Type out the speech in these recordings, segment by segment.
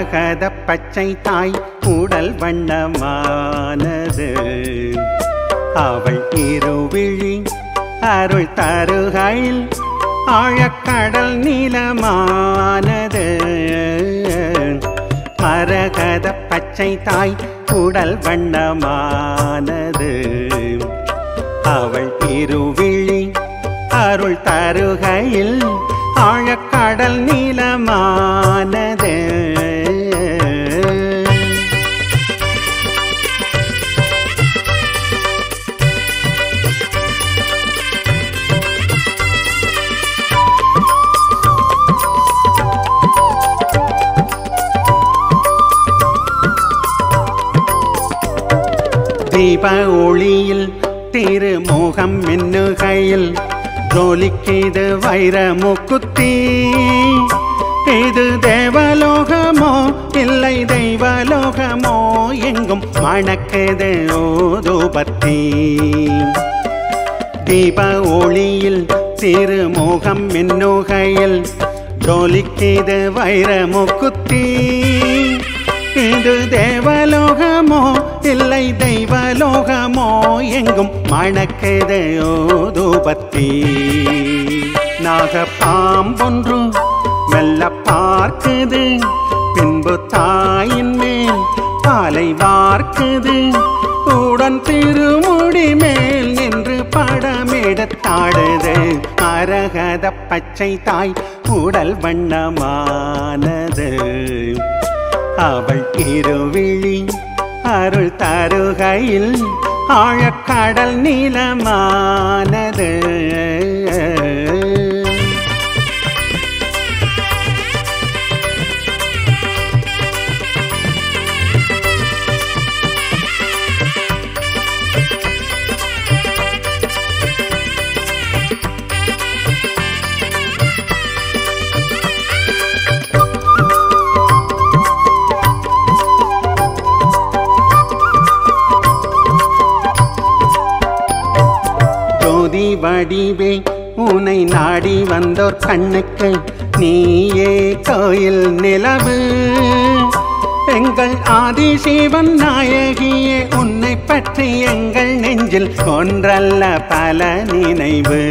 மரகத பச்சை தாய் உடல் வண்ணமானது அவள் இருவிழி அருள் தருகையில் ஆழக்கடல் நீளமானது மரகத பச்சை தாய் உடல் வண்ணமானது அவள் இருவிழி அருள் தருகையில் ஆழக்கடல் நீளமானது தீப ஒளியில் திருமுகம் மின்னுகையில் ஜோலிக்கிது வைர முக்குத்தி இது தேவலோகமோ இல்லை தெய்வலோகமோ எங்கும் மணக்குது ஓதுபத்தி தீப ஒளியில் திருமுகம் மின்னுகையில் ஜோலிக்கிது வைர முக்குத்தி இது தேவலோகமோ இல்லை தெய்வலோகமோ எங்கும் மணக்குது ஓதுபத்தி நாகப்பாம்பொன்று மெல்ல பார்க்குது பின்பு தாயின் மேல் பாலை வார்க்குது உடன் திருமுடி மேல் நின்று படமெடுத்தாடுது மரகத பச்சை தாய் உடல் வண்ணமானது அவள் இருவிழி அருள் தருகையில் ஆழக்கடல் நீளமானது ஜோதி வடிவே உனை நாடி வந்தோர் கண்ணுக்கு நீயே கோயில் நிலவு எங்கள் ஆதிசிவன் நாயகியே உன்னை பற்றி எங்கள் நெஞ்சில் ஒன்றல்ல பல நினைவு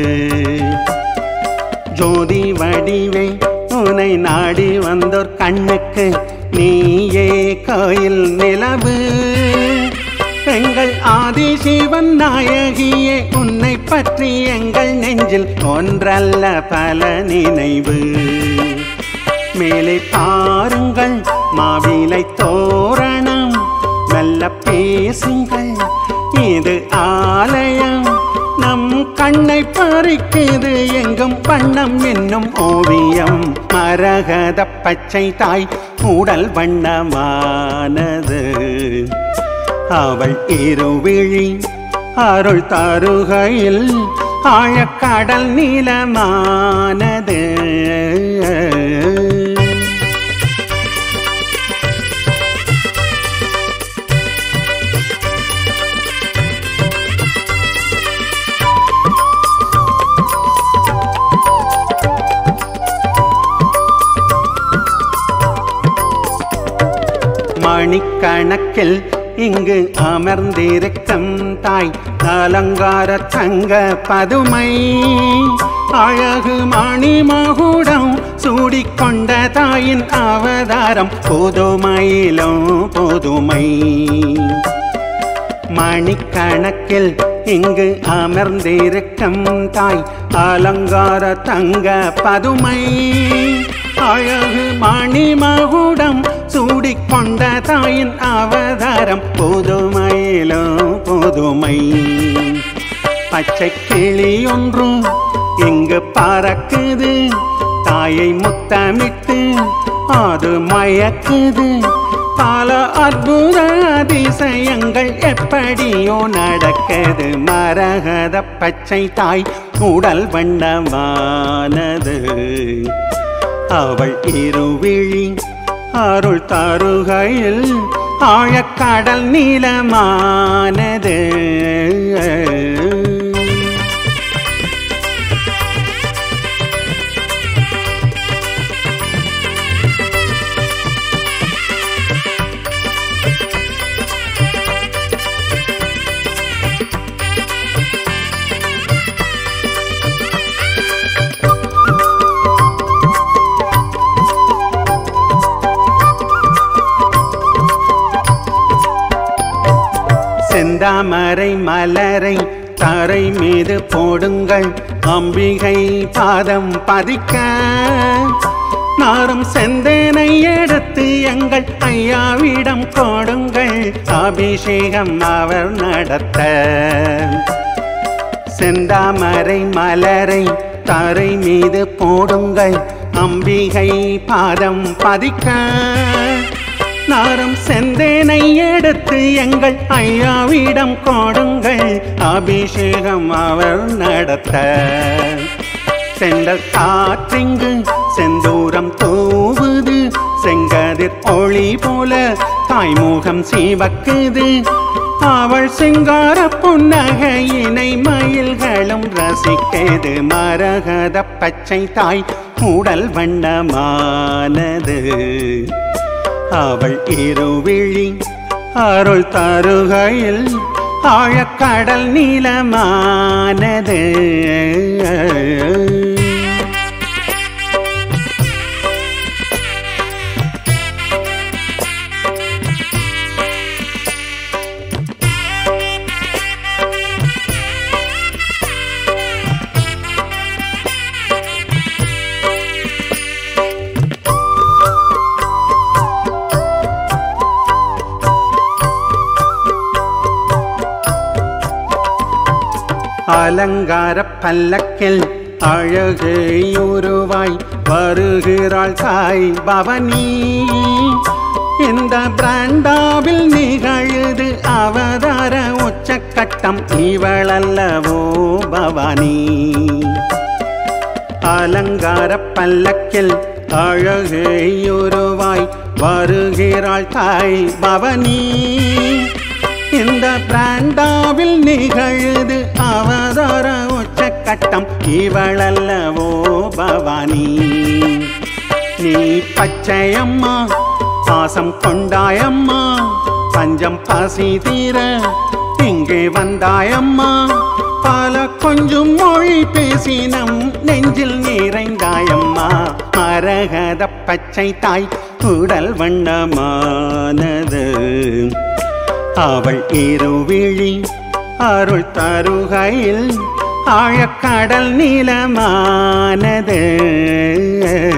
ஜோதி வடிவே உனை நாடி வந்தோர் கண்ணுக்கு நீயே கோயில் நிலவு எங்கள் ஆதிசிவன் நாயகியே உன்னை பற்றி எங்கள் நெஞ்சில் ஒன்றல்ல பல நினைவு மேலே பாருங்கள் மாவிலை தோரணம் மெல்ல பேசுங்கள் இது ஆலயம் நம் கண்ணை பறிக்குது எங்கும் வண்ணம் என்னும் ஓவியம் மரகத பச்சை தாய் உடல் வண்ணமானது அவள் இருவிழி அருள் தருகையில் ஆழக்கடல் நீளமானது மணிக்கணக்கில் இங்கு அமர்ந்திருக்கும் தாய் அலங்கார தங்க பதுமை அழகு மணிமகுடம் சூடிக்கொண்ட தாயின் அவதாரம் புதுமையிலும் புதுமை மணிக்கணக்கில் இங்கு அமர்ந்திருக்கும் தாய் அலங்கார தங்க பதுமை அழகு மணிமகுடம் சூடிக்கொண்ட தாயின் அவதாரம் புதுமையிலோ புதுமை பச்சை கிளி ஒன்றும் இங்கு பறக்குது தாயை முத்தமிட்டு அது மயக்குது பல அற்புத அதிசயங்கள் எப்படியோ நடக்குது மரகத பச்சை தாய் உடல் வண்ணமானது அவள் இருவிழி அருள் தருகையில் ஆழக்கடல் நீளமானது செந்தாமரை மலரை தரை மீது போடுங்கள் அம்பிகை பாதம் பதிக்க நாரும் செந்தனை எடுத்து எங்கள் ஐயாவிடம் கொடுங்கள் அபிஷேகம் அவர் நடத்த செந்தாமரை மலரை தரை மீது போடுங்கள் அம்பிகை பாதம் பதிக்க நாரம் செந்தேனை எடுத்து எங்கள் ஐயாவிடம் கொடுங்கள் அபிஷேகம் அவர் நடத்த செண்டல் காற்றிங்கு செந்தூரம் தூவுது செங்கதிர் ஒளி போல தாய்முகம் சீவக்குது அவள் சிங்கார புன்னகையினை மயில்களும் ரசிக்கது மரகத பச்சை தாய் உடல் வண்ணமானது அவள் இருவிழி அருள் தருகையில் ஆழக்கடல் நீளமானது அலங்கார பல்லக்கில் அழகையுருவாய் வருகிறாள் தாய் பவனி இந்த பிராண்டாவில் நிகழுது அவதார உச்சக்கட்டம் இவளல்லவோ பவானி அலங்கார பல்லக்கில் அழகையுருவாய் வருகிறாள் தாய் பவனி இந்த பிராண்டாவில் நிகழுது அவதார உச்சக்கட்டம் இவளல்லவோ பவானி நீ பச்சையம்மா பாசம் கொண்டாயம்மா பஞ்சம் பசி தீர இங்கே வந்தாயம்மா பல கொஞ்சம் மொழி பேசினம் நெஞ்சில் நிறைந்தாயம்மா மரகத பச்சை தாய் உடல் வண்ணமானது அவள் இருவிழி அருள் தருகையில் ஆழக்கடல் நீளமானது